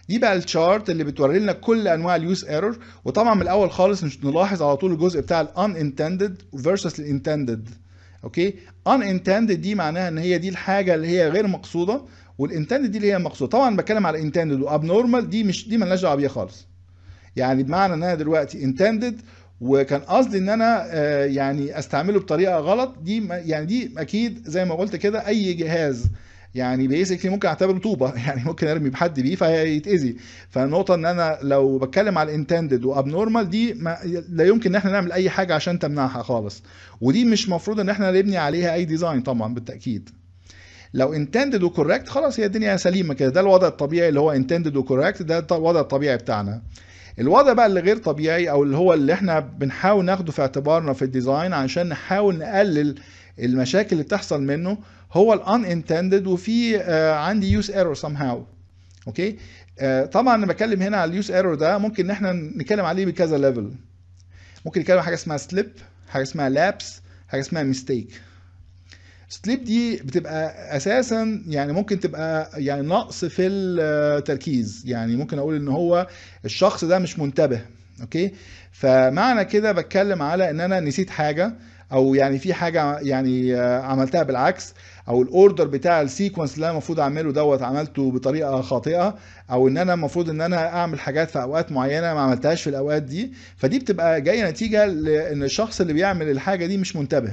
دي بقى الشارت اللي بتوري لنا كل انواع اليوز ايرور وطبعا من الاول خالص مش نلاحظ على طول الجزء بتاع الان انتندد فيرسس الانتندد اوكي ان انتندد دي معناها ان هي دي الحاجه اللي هي غير مقصوده والانتندد دي اللي هي مقصوده طبعا بتكلم على انتندد وابنورمال دي مش دي مالناش دعوه بيها خالص يعني بمعنى ان انا دلوقتي انتندد وكان قصدي ان انا آه، يعني استعمله بطريقه غلط دي ما- يعني دي اكيد زي ما قلت كده اي جهاز يعني بيسكلي ممكن اعتبره طوبه يعني ممكن ارمي بحد بيه فيتاذي فالنقطه ان انا لو بتكلم على الانتندد وابنورمال دي ما لا يمكن ان احنا نعمل اي حاجه عشان تمنعها خالص ودي مش مفروض ان احنا نبني عليها اي ديزاين طبعا بالتاكيد لو intended وكوركت خلاص هي الدنيا سليمه كده ده الوضع الطبيعي اللي هو intended وكوركت ده الوضع الطبيعي بتاعنا الوضع بقى اللي غير طبيعي او اللي هو اللي احنا بنحاول ناخده في اعتبارنا في الديزاين عشان نحاول نقلل المشاكل اللي بتحصل منه هو الان انتندد وفي آه عندي يوز ايرور somehow اوكي آه طبعا انا بتكلم هنا على اليوز ايرور ده ممكن ان احنا نتكلم عليه بكذا ليفل ممكن نتكلم عن حاجه اسمها سليب حاجه اسمها لابس حاجه اسمها ميستيك سليب دي بتبقى اساسا يعني ممكن تبقى يعني نقص في التركيز يعني ممكن اقول ان هو الشخص ده مش منتبه اوكي فمعنى كده بتكلم على ان انا نسيت حاجه او يعني في حاجه يعني آه، عملتها بالعكس او الاوردر بتاع السيكونس اللي انا المفروض اعمله دوت عملته بطريقه خاطئه او ان انا المفروض ان انا اعمل حاجات في اوقات معينه ما عملتهاش في الاوقات دي فدي بتبقى جايه نتيجه لان الشخص اللي بيعمل الحاجه دي مش منتبه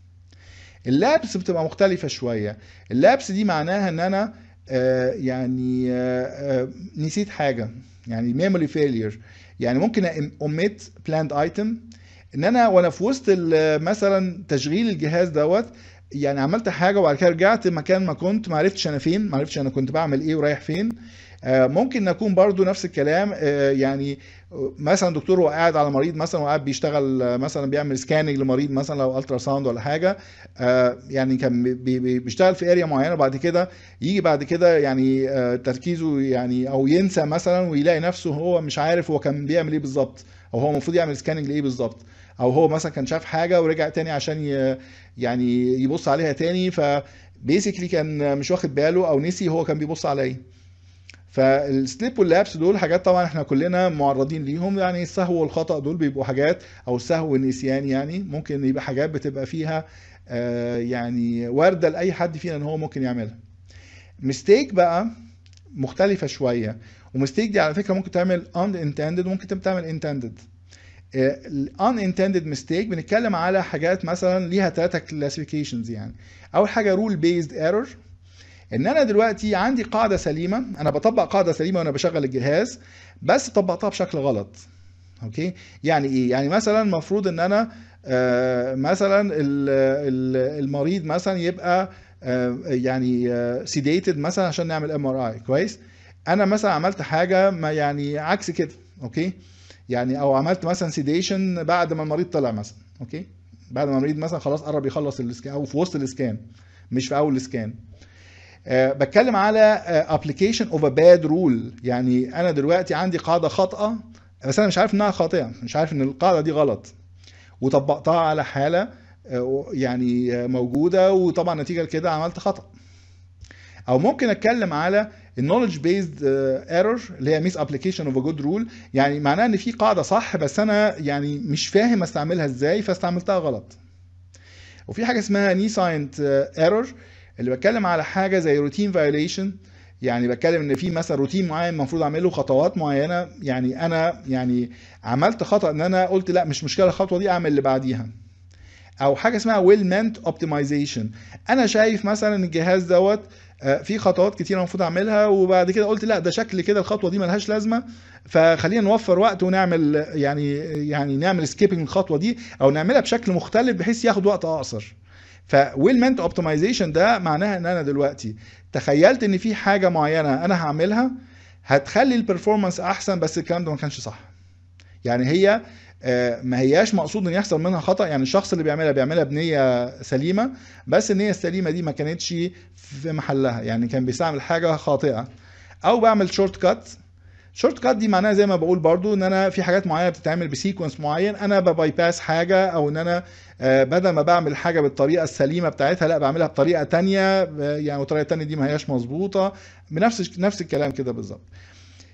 اللابس بتبقى مختلفة شوية اللابس دي معناها ان انا آه، يعني آه، آه، نسيت حاجة يعني memory failure يعني ممكن omit planned item ان انا وانا في وسط ال- مثلا تشغيل الجهاز دوت يعني عملت حاجة وبعد كده رجعت مكان ما كنت ما عرفتش انا فين ما عرفتش انا كنت بعمل ايه ورايح فين آه، ممكن اكون برضو نفس الكلام آه، يعني مثلا دكتور هو قاعد على مريض مثلا وقاعد بيشتغل آه، مثلا بيعمل سكاننج لمريض مثلا لو الترا ساوند ولا حاجه آه، يعني كان بي- بي- بيشتغل في اريا معينه بعد كده يجي بعد كده يعني آه، تركيزه يعني او ينسى مثلا ويلاقي نفسه هو مش عارف هو كان بيعمل ايه بالظبط او هو المفروض يعمل سكاننج لايه بالظبط او هو مثلا كان شاف حاجه ورجع تاني عشان ي- يعني يبص عليها تاني فبيسكلي كان مش واخد باله او نسي هو كان بيبص على ايه فالسليب واللابس دول حاجات طبعا احنا كلنا معرضين ليهم يعني السهو والخطأ دول بيبقوا حاجات او السهو والنسيان يعني ممكن يبقى حاجات بتبقى فيها آه، يعني واردة لأي حد فينا ان هو ممكن يعملها ميستيك بقى مختلفة شوية وميستيك دي على فكرة ممكن تعمل unintended وممكن تعمل intended ال unintended mistake بنتكلم على حاجات مثلا ليها ثلاثة classifications يعني اول حاجة rule based error ان انا دلوقتي عندي قاعده سليمه انا بطبق قاعده سليمه وانا بشغل الجهاز بس طبقتها بشكل غلط اوكي يعني ايه يعني مثلا المفروض ان انا آه، مثلا ال- ال- المريض مثلا يبقى آه، يعني سيديتد مثلا عشان نعمل ام ار اي كويس انا مثلا عملت حاجه ما يعني عكس كده اوكي يعني او عملت مثلا سيديشن بعد ما المريض طلع مثلا اوكي بعد ما المريض مثلا خلاص قرب يخلص الاسكان او في وسط الاسكان مش في اول الاسكان آه، بتكلم على ابلكيشن اوف ا باد رول يعني انا دلوقتي عندي قاعده خاطئه بس انا مش عارف انها خاطئه مش عارف ان القاعده دي غلط وطبقتها على حاله آه، يعني آه، موجوده وطبعا نتيجه لكده عملت خطا او ممكن اتكلم على النولج بيزد ايرور اللي هي ميس ابلكيشن اوف ا جود رول يعني معناها ان في قاعده صح بس انا يعني مش فاهم استعملها ازاي فاستعملتها غلط وفي حاجه اسمها ني ساينت ايرور اللي بتكلم على حاجه زي روتين فايوليشن يعني بتكلم ان في مثلا روتين معين المفروض اعمله خطوات معينه يعني انا يعني عملت خطا ان انا قلت لا مش مشكله الخطوه دي اعمل اللي بعديها او حاجه اسمها ويل مانت اوبتمايزيشن انا شايف مثلا ان الجهاز دوت آه، في خطوات كتير المفروض اعملها وبعد كده قلت لا ده شكل كده الخطوه دي ملهاش لازمه فخلينا نوفر وقت ونعمل يعني يعني نعمل سكيبنج الخطوه دي او نعملها بشكل مختلف بحيث ياخد وقت اقصر فويل مانت اوبتمايزيشن ده معناها ان انا دلوقتي تخيلت ان في حاجه معينه انا هعملها هتخلي البرفورمانس احسن بس الكلام ده ما كانش صح يعني هي آه، ما هياش مقصود ان يحصل منها خطا يعني الشخص اللي بيعملها بيعملها بنيه سليمه بس النيه السليمه دي ما كانتش في محلها يعني كان بيستعمل حاجه خاطئه او بعمل شورت كات شورت كات دي معناها زي ما بقول برضو ان انا في حاجات معينه بتتعمل بسيكونس معين انا بباي باس حاجه او ان انا آه، بدل ما بعمل حاجه بالطريقه السليمه بتاعتها لا بعملها بطريقه تانية آه، يعني والطريقه التانية دي ما هياش مظبوطه بنفس نفس الكلام كده بالظبط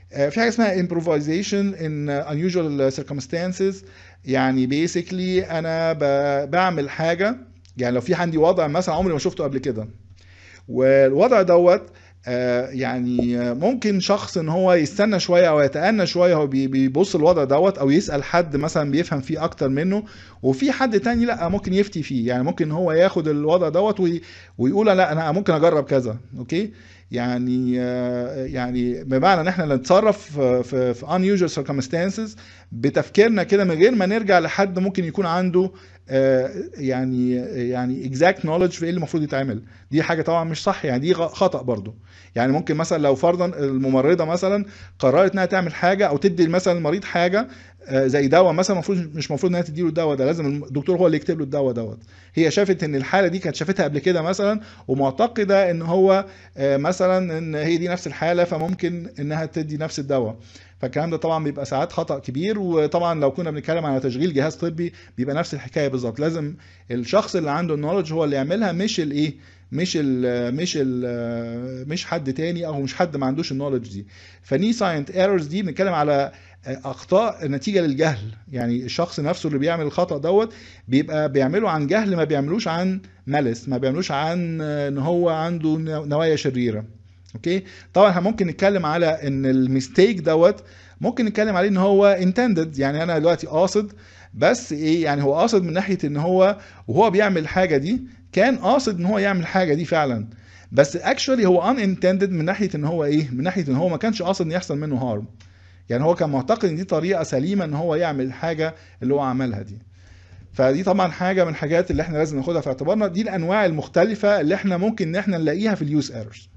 آه، في حاجه اسمها improvisation in unusual circumstances يعني basically انا ب- بعمل حاجه يعني لو في عندي وضع مثلا عمري ما شفته قبل كده والوضع دوت آه، يعني آه، ممكن شخص ان هو يستنى شويه او يتأنى شويه هو بي- بيبص الوضع دوت او يسأل حد مثلا بيفهم فيه اكتر منه وفي حد تاني لا ممكن يفتي فيه يعني ممكن هو ياخد الوضع دوت وي- ويقول لا انا ممكن اجرب كذا اوكي يعني آه، يعني بمعنى ان احنا نتصرف في في في unusual circumstances بتفكيرنا كده من غير ما نرجع لحد ممكن يكون عنده آه، يعني يعني exact knowledge في ايه اللي المفروض يتعمل دي حاجه طبعا مش صح يعني دي غ- خطأ برضو يعني ممكن مثلا لو فرضا الممرضه مثلا قررت انها تعمل حاجه او تدي مثلا المريض حاجه آه، زي دواء مثلا المفروض مش المفروض انها تديله الدواء ده لازم الدكتور هو اللي يكتب له الدواء دوت هي شافت ان الحاله دي كانت شافتها قبل كده مثلا ومعتقده ان هو آه، مثلا ان هي دي نفس الحاله فممكن انها تدي نفس الدواء فالكلام ده طبعا بيبقى ساعات خطأ كبير وطبعا لو كنا بنتكلم على تشغيل جهاز طبي بيبقى نفس الحكايه بالظبط لازم الشخص اللي عنده النولج هو اللي يعملها مش الايه مش ال مش ال مش حد تاني او مش حد ما عندوش النولج دي فني ساينت ايرورز دي بنتكلم على اخطاء نتيجه للجهل يعني الشخص نفسه اللي بيعمل الخطا دوت بيبقى بيعمله عن جهل ما بيعملوش عن مالس ما بيعملوش عن ان هو عنده نوايا شريره اوكي طبعا احنا ممكن نتكلم على ان الميستيك دوت ممكن نتكلم عليه ان هو intended يعني انا دلوقتي قاصد بس ايه يعني هو قاصد من ناحيه ان هو وهو بيعمل الحاجه دي كان قاصد ان هو يعمل الحاجه دي فعلا بس اكشولي هو unintended من ناحيه ان هو ايه من ناحيه ان هو ما كانش قاصد ان يحصل منه هارم يعني هو كان معتقد ان دي طريقه سليمه ان هو يعمل الحاجه اللي هو عملها دي فدي طبعا حاجه من الحاجات اللي احنا لازم ناخدها في اعتبارنا دي الانواع المختلفه اللي احنا ممكن ان احنا نلاقيها في اليوز ايرورز